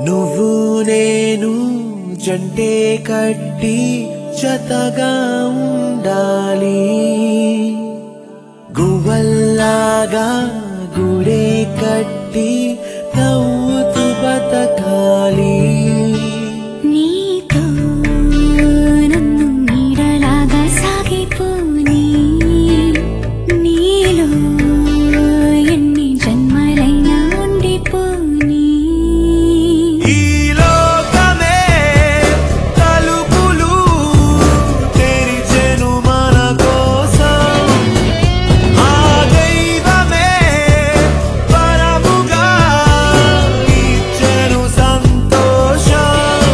నువ్వు నేను జంటే కట్టి జతగా ఉండాలి గువ్వల్లాగా గుడే కట్టి నవ్వుతూ బతకాలి నీతో నన్ను నీడలాగా సాగిపోని నీలో ఎన్ని జన్మలైనా ఉండిపోని ఈ లోకమే తలుపులు తెరిచెను మన కోసం ఆ దైవమే పరముగా ఇచ్చెను సంతోషం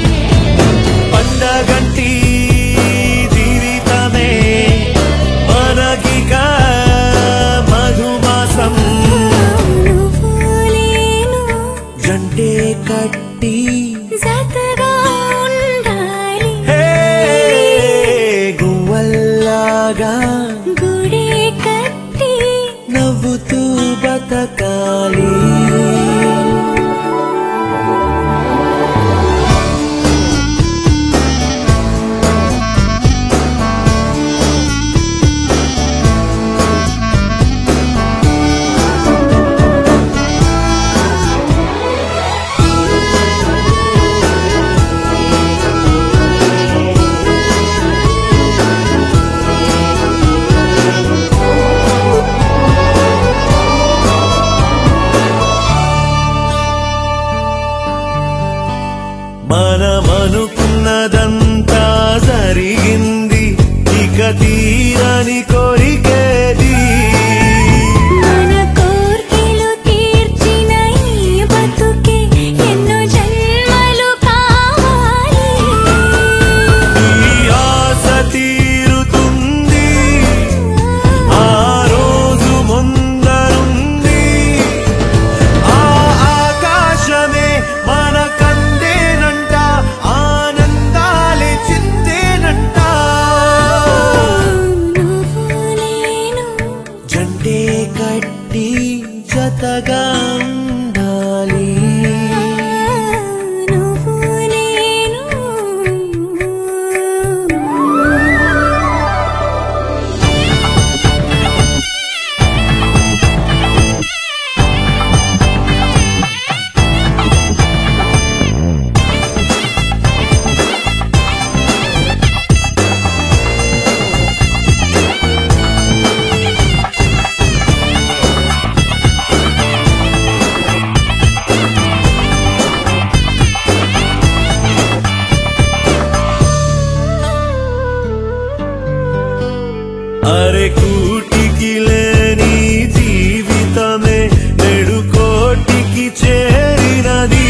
పండగంటి జీవితమే మనకిక మధుమాసం నువ్వు లేను జంటే కట్టి జతగా ఉండాలి హే గువ్వల్లాగా గుడి కట్టి నవ్వుతూ బతకాలి మనమనుకున్నదంతా జరిగింది ఇక తీరని కోరికేది మన కోర్కెలు తీర్చిన ఈ బతుకే ఎన్నో జన్మలు కావాలి ఈ ఆశ తీరుతుంది ఆ రోజు ముందరుంది ఆ ఆకాశమే మన కందేనంట ఆనందాలే చిందేనంట నువ్వు నేను జంటే కట్టి జతగా ఉండాలి నువ్వు నేను అరే కూటికి లేని జీవితమే నెడు కోటికి చేరినది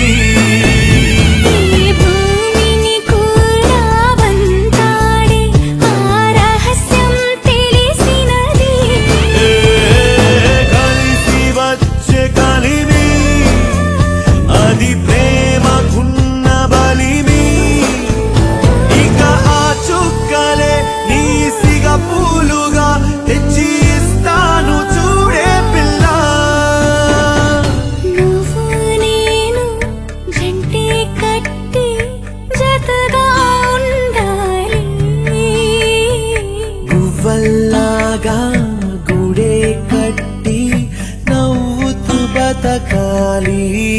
ఈ భూమిని కూడా వంతాడే ఆ రహస్యం తెలిసినది ఏ కలిసి వచ్చే కలిమి అది ప్రేమకున్న బలిమి ఇక ఆ చుక్కలే నీ సిగ పూలుగా తెచ్చి ఇస్తాను చూడే పిల్ల నువ్వు నేను జంటే కట్టి జతగా ఉండాలి గువ్వల్లాగా గుడే కట్టి నవ్వుతూ బతకాలి